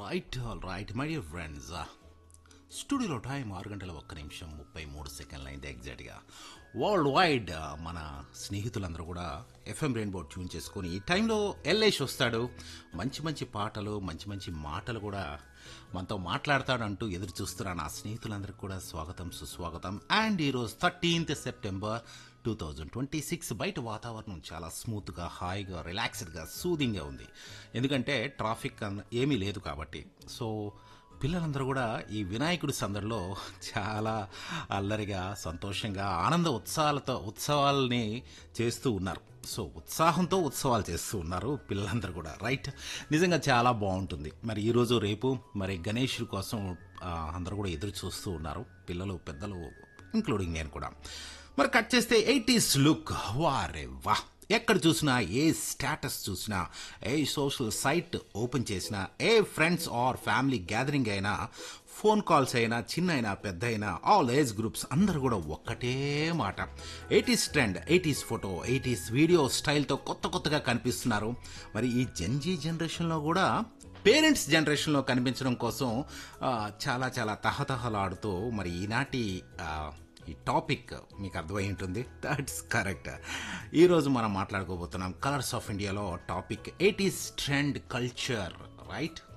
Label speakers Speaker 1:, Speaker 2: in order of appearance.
Speaker 1: right all right my dear friends స్టూడియోలో time ఆరు గంటల ఒక్క నిమిషం ముప్పై మూడు సెకండ్లు అయింది ఎగ్జాక్ట్గా వరల్డ్ వైడ్ మన స్నేహితులందరూ కూడా ఎఫ్ఎం రెయిన్బో ట్యూన్ చేసుకొని ఈ టైంలో ఎల్ఐష్ వస్తాడు మంచి మంచి పాటలు మంచి మంచి మాటలు కూడా మనతో మాట్లాడతాడంటూ ఎదురు చూస్తున్న నా స్నేహితులందరికీ కూడా స్వాగతం సుస్వాగతం అండ్ ఈరోజు thirteenth September two thousand twenty six బయట వాతావరణం చాలా స్మూత్గా హాయిగా రిలాక్స్డ్గా సూదింగ్గా ఉంది ఎందుకంటే ట్రాఫిక్ అన్న- ఏమీ లేదు కాబట్టి సో పిల్లలందరూ కూడా ఈ వినాయకుడి సందడిలో చాలా అల్లరిగా సంతోషంగా ఆనంద ఉత్సాహాలతో ఉత్సవాల్ని చేస్తూ ఉన్నారు సో ఉత్సాహంతో ఉత్సవాలు చేస్తూ ఉన్నారు పిల్లలందరూ కూడా రైట్ నిజంగా చాలా బాగుంటుంది మరి ఈరోజు రేపు మరి గణేష్ కోసం ఆ, అందరూ కూడా ఎదురు చూస్తూ ఉన్నారు పిల్లలు పెద్దలు ఇంక్లూడింగ్ నేను కూడా మరి కట్ చేస్తే ఎయిటీస్ లుక్ వారే వా ఎక్కడ చూసినా ఏ స్టేటస్ చూసినా ఏ సోషల్ సైట్ ఓపెన్ చేసినా a friends or family gathering అయినా ఫోన్ కాల్స్ అయినా చిన్న అయినా పెద్ద అయినా ఆల్ ఏజ్ గ్రూప్స్ అందరూ కూడా ఒక్కటే మాట eighties trend eighties photo eighties video స్టైల్తో కొత్త కొత్తగా కనిపిస్తున్నారు మరి ఈ జెన్జీ జనరేషన్లో కూడా పేరెంట్స్ జనరేషన్లో కనిపించడం కోసం ఆ, చాలా చాలా తహతహలాడుతూ మరి ఈనాటి ఆ, ఈ టాపిక్ మీకు అర్థమై ఉంటుంది దట్స్ కరెక్ట్ ఈరోజు మనం మాట్లాడుకోబోతున్నాం కలర్స్ ఆఫ్ ఇండియాలో topic eighties trend culture right